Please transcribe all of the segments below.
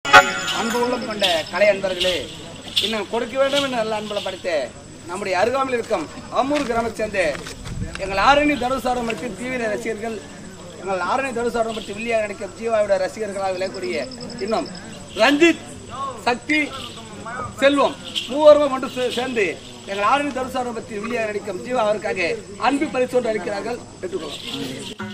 அன்பு உள்ளம் கொண்ட கலை அன்பர்களே இன்னும் கொடுக்க வேண்டும் என்று நல்ல அன்புல படித்த நம்முடைய அருகாமையில் இருக்கும் அம்மூர் கிராமத்தை சேர்ந்த எங்கள் ஆரணி தனுசாரம் மற்றும் தீவிர ரசிகர்கள் எங்கள் ஆரணி தனுசாரம் மற்றும் வில்லியாக நடிக்கும் ஜீவாவோட ரசிகர்களாக விளையக்கூடிய இன்னும் ரஞ்சித் சக்தி செல்வம் மூவரும் மட்டும் சே- சேர்ந்து எங்கள் ஆரணி தனுசாரம் பற்றி வில்லியாக நடிக்கும் ஜீவா அவருக்காக அன்பு பரிசோடு அளிக்கிறார்கள் பெற்றுக்கொள்ளும்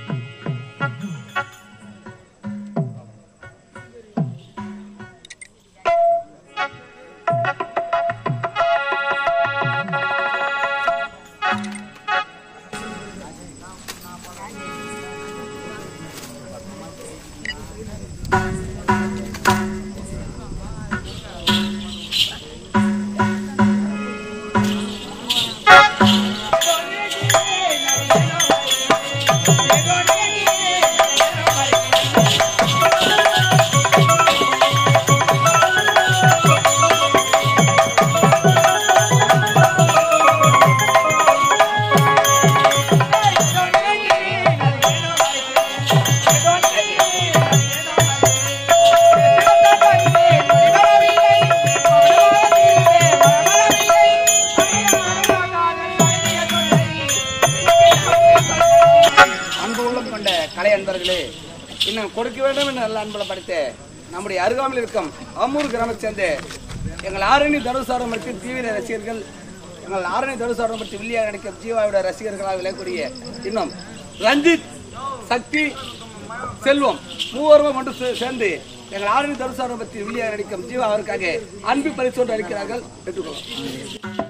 அன்பு உள்ளம் கொண்ட கலை அன்பர்களே இன்னும் கொடுக்க வேண்டும் என்று நல்ல அன்புல படித்த நம்முடைய அருகாமையில் இருக்கும் அம்மூர் கிராமத்தை சேர்ந்த எங்கள் ஆரணி தனுசாரம் மற்றும் தீவிர ரசிகர்கள் எங்கள் ஆரணி தனுசாரம் மற்றும் வில்லியாக நடிக்கும் ஜீவாவோட ரசிகர்களாக விளையக்கூடிய இன்னும் ரஞ்சித் சக்தி செல்வம் மூவரும் மட்டும் சே- சேர்ந்து எங்கள் ஆரணி தனுசாரம் பற்றி வில்லியாக நடிக்கும் ஜீவா அவருக்காக அன்பு பரிசோடு அளிக்கிறார்கள் பெற்றுக்கொள்ளும்